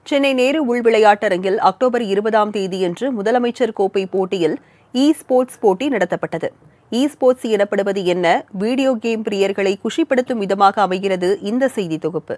சென்னை நேரு உள் விளையாட்டரங்கில் அக்டோபர் இருபதாம் தேதியன்று முதலமைச்சர் கோப்பை போட்டியில் இ ஸ்போர்ட்ஸ் போட்டி நடத்தப்பட்டது இ ஸ்போர்ட்ஸ் எனப்படுவது என்ன வீடியோ கேம் பிரியர்களை குஷிப்படுத்தும் விதமாக அமைகிறது இந்த செய்தி தொகுப்பு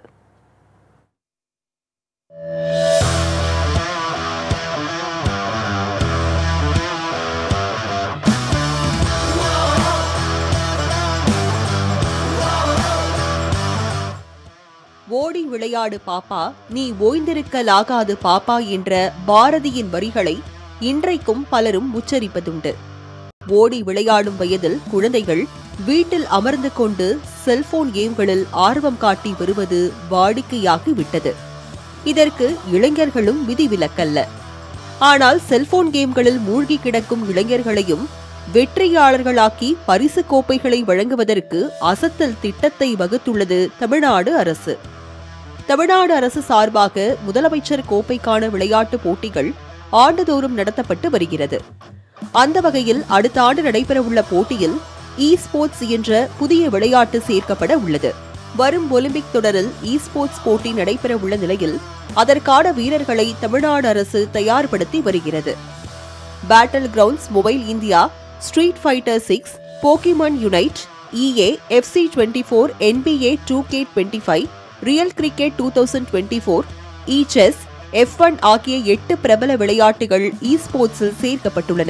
ஓடி விளையாடு பாப்பா நீ ஓய்ந்திருக்கலாகாது பாப்பா என்ற பாரதியின் வரிகளை இன்றைக்கும் பலரும் உச்சரிப்பதுண்டு ஓடி விளையாடும் வயதில் குழந்தைகள் வீட்டில் அமர்ந்து கொண்டு செல்போன் கேம்களில் ஆர்வம் காட்டி வருவது வாடிக்கையாகி விட்டது இதற்கு இளைஞர்களும் விதிவிலக்கல்ல ஆனால் செல்போன் கேம்களில் மூழ்கி கிடக்கும் இளைஞர்களையும் வெற்றியாளர்களாக்கி பரிசு கோப்பைகளை வழங்குவதற்கு அசத்தல் திட்டத்தை வகுத்துள்ளது தமிழ்நாடு அரசு தமிழ்நாடு அரசு சார்பாக முதலமைச்சர் கோப்பைக்கான விளையாட்டுப் போட்டிகள் ஆண்டுதோறும் நடத்தப்பட்டு வருகிறது அந்த வகையில் அடுத்த ஆண்டு நடைபெறவுள்ள போட்டியில் இ ஸ்போர்ட்ஸ் என்ற புதிய விளையாட்டு சேர்க்கப்பட உள்ளது வரும் ஒலிம்பிக் தொடரில் இ ஸ்போர்ட்ஸ் போட்டி நடைபெறவுள்ள நிலையில் அதற்கான வீரர்களை தமிழ்நாடு அரசு தயார்படுத்தி வருகிறது battle grounds mobile India street fighter six Pokemon unite EA FC twenty four NBA two K twenty five real cricket two thousand twenty four E chess F one ஆகிய எட்டு பிரபல விளையாட்டுகள் இ ஸ்போர்ட்ஸில் சேர்க்கப்பட்டுள்ளன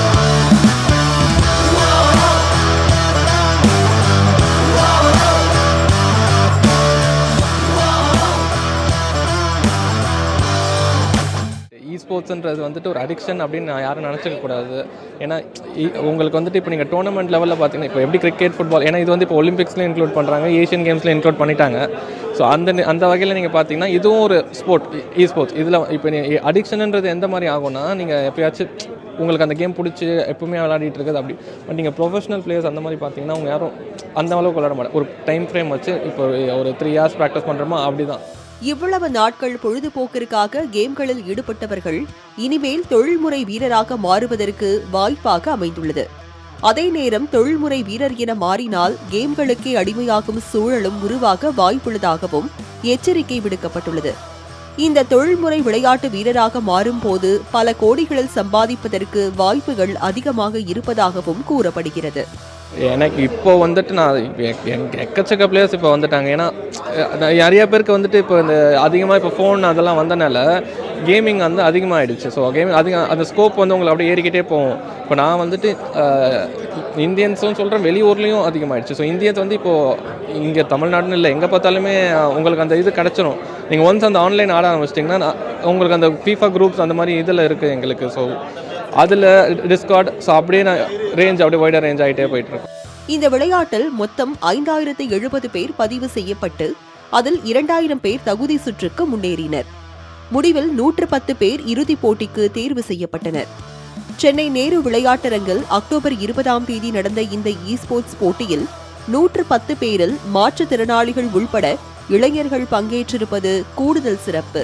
இ ஸ்போர்ட்ஸ்ன்றது வந்துட்டு ஒரு அடிக்ஷன் அப்படின்னு நான் யாரும் நினச்சிக்க கூடாது ஏன்னா இ- உங்களுக்கு வந்துட்டு இப்போ நீங்கள் டோர்னமெண்ட் லெவலில் பார்த்தீங்கன்னா இப்போ எப்படி கிரிக்கெட் ஃபுட்பால் ஏன்னா இது வந்து இப்போ ஒலிம்பிக்ஸ்லையும் இன்க்ளூட் பண்ணுறாங்க ஏஷியன் கேம்ஸில் இன்க்ளூட் பண்ணிட்டாங்க ஸோ அந்த நி- அந்த வகையில் நீங்கள் பார்த்தீங்கன்னா இதுவும் ஒரு ஸ்போர்ட் இ ஸ்போர்ட்ஸ் இதில் இப்போ நீ அடிக்ஷன்ன்றது எந்த மாதிரி ஆகும்னா நீங்கள் எப்பயாச்சும் உங்களுக்கு அந்த கேம் பிடிச்சி எப்பவுமே விளையாடிட்டு இருக்குது அப்படி பட் நீங்கள் ப்ரொஃபஷனல் பிளேயர்ஸ் அந்த மாதிரி பார்த்தீங்கன்னா அவங்க யாரும் அந்த அளவுக்கு விளையாட மாட்டாங்க ஒரு டைம் ஃப்ரேம் வச்சு இப்போ ஒரு த்ரீ ஹார்ஸ் ப்ராக்டிஸ் பண்ணுறோமோ அப்படி தான் இவ்வளவு நாட்கள் பொழுதுபோக்கிற்காக கேம்களில் ஈடுபட்டவர்கள் இனிமேல் தொழில்முறை வீரராக மாறுவதற்கு வாய்ப்பாக அமைந்துள்ளது அதே நேரம் தொழில்முறை வீரர் என மாறினால் கேம்களுக்கே அடிமையாகும் சூழலும் உருவாக வாய்ப்புள்ளதாகவும் எச்சரிக்கை விடுக்கப்பட்டுள்ளது இந்த தொழில்முறை விளையாட்டு வீரராக மாறும்போது பல கோடிகளில் சம்பாதிப்பதற்கு வாய்ப்புகள் அதிகமாக இருப்பதாகவும் கூறப்படுகிறது எனக்கு இப்போ வந்துட்டு நான் இப்ப எக்- எனக்கு எக்கச்சக்க பிளேயர்ஸ் இப்போ வந்துட்டாங்க ஏன்னா அஹ், நான் நிறைய பேருக்கு வந்துட்டு இப்போ இந்த அதிகமாக இப்போ ஃபோன் அதெல்லாம் வந்தனால கேமிங் வந்து அதிகமாகிடுச்சு ஸோ கேமிங் அதிகம் அந்த ஸ்கோப் வந்து உங்களுக்கு அப்படியே ஏறிக்கிட்டே போகும் இப்போ நான் வந்துட்டு இந்தியன்ஸும் சொல்கிறேன் வெளியூர்லேயும் அதிகமாகிடுச்சு ஸோ இந்தியன்ஸ் வந்து இப்போது இங்கே தமிழ்நாடுன்னு இல்லை எங்கே பார்த்தாலுமே அஹ், உங்களுக்கு அந்த இது கிடச்சிரும் நீங்கள் ஒன்ஸ் அந்த ஆன்லைன் ஆட ஆரம்பிச்சிட்டிங்கன்னா நான் உங்களுக்கு அந்த ஃபீஃபா குரூப்ஸ் அந்த மாதிரி இதில் இருக்குது எங்களுக்கு ஸோ அதில் டிஸ்கார்ட் ஸோ அப்படியே நான் ரேஞ்ச் அப்படியே வைடாக ரேஞ்ச் ஆகிட்டே போயிட்டுருக்கோம் இந்த விளையாட்டில் மொத்தம் ஐந்தாயிரத்து எழுபது பேர் பதிவு செய்யப்பட்டு அதில் இரண்டாயிரம் பேர் தகுதி சுற்றுக்கு முன்னேறினர் முடிவில் நூற்று பத்து பேர் இறுதிப் போட்டிக்கு தேர்வு செய்யப்பட்டனர் சென்னை நேரு விளையாட்டரங்கில் அக்டோபர் இருபதாம் தேதி நடந்த இந்த இ ஸ்போர்ட்ஸ் போட்டியில் நூற்று பத்து பேரில் மாற்றுத்திறனாளிகள் உள்பட இளைஞர்கள் பங்கேற்றிருப்பது கூடுதல் சிறப்பு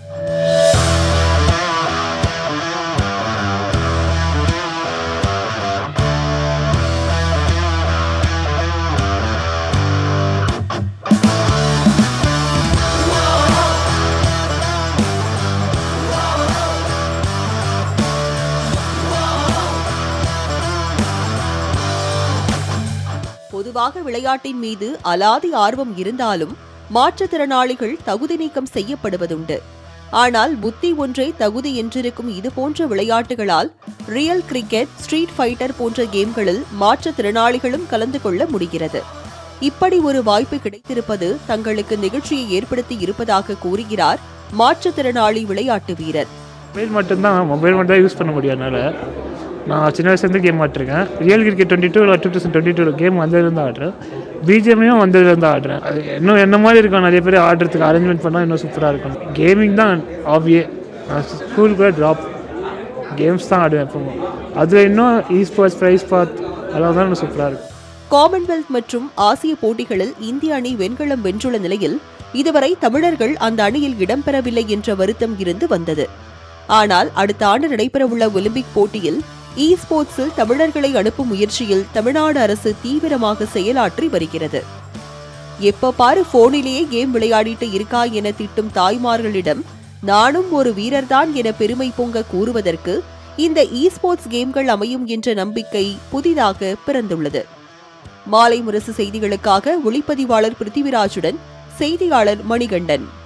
பொதுவாக விளையாட்டின் மீது அலாதி ஆர்வம் இருந்தாலும் மாற்றுத்திறனாளிகள் தகுதி நீக்கம் செய்யப்படுவதுண்டு ஆனால் புத்தி ஒன்றே தகுதி என்றிருக்கும் இதுபோன்ற விளையாட்டுகளால் ரியல் கிரிக்கெட் ஸ்ட்ரீட் ஃபைட்டர் போன்ற கேம்களில் மாற்றுத்திறனாளிகளும் கலந்து கொள்ள முடிகிறது இப்படி ஒரு வாய்ப்பு கிடைத்திருப்பது தங்களுக்கு நிகழ்ச்சியை ஏற்படுத்தி இருப்பதாக கூறுகிறார் மாற்றுத்திறனாளி விளையாட்டு வீரர் மொபைல் மட்டும்தான் மொபைல் மட்டும் தான் யூஸ் பண்ண முடியும் அதனால் நான் சின்ன வயசுலேருந்து கேம் ஆட்டிருக்கேன் real cricket twenty two two thousand twenty two game வந்ததுலேருந்து ஆடுறேன் பிஜிஎம்மையும் வந்ததுலேருந்து ஆடுறேன் அது இன்னும் என்ன மாதிரி இருக்கும் நிறைய பேர் ஆடுறதுக்கு அரேஞ்ச்மெண்ட் பண்ணால் இன்னும் சூப்பராக இருக்கும் கேமிங் தான் ஆபியே நான் ஸ்கூல் கூட ட்ராப் கேம்ஸ் தான் ஆடுவேன் எப்பவும் அதில் இன்னும் இ ஸ்போர்ட்ஸ் ப்ரைஸ் பாத் அதெல்லாம் தான் இன்னும் சூப்பராக இருக்கும் காமன்வெல்த் மற்றும் ஆசிய போட்டிகளில் இந்திய அணி வெண்கலம் வென்றுள்ள நிலையில் இதுவரை தமிழர்கள் அந்த அணியில் இடம்பெறவில்லை என்ற வருத்தம் இருந்து வந்தது ஆனால் அடுத்த ஆண்டு நடைபெறவுள்ள ஒலிம்பிக் போட்டியில் இ ஸ்போர்ட்ஸில் தமிழர்களை அனுப்பும் முயற்சியில் தமிழ்நாடு அரசு தீவிரமாக செயலாற்றி வருகிறது எப்ப பாரு போனிலேயே கேம் விளையாடிட்டு இருக்கா என திட்டும் தாய்மார்களிடம் நானும் ஒரு வீரர்தான் என பெருமை பொங்க கூறுவதற்கு இந்த இ ஸ்போர்ட்ஸ் கேம்கள் அமையும் என்ற நம்பிக்கை புதிதாக பிறந்துள்ளது மாலை முரசு செய்திகளுக்காக ஒளிப்பதிவாளர் பிருத்திவிராஜுடன் செய்தியாளர் மணிகண்டன்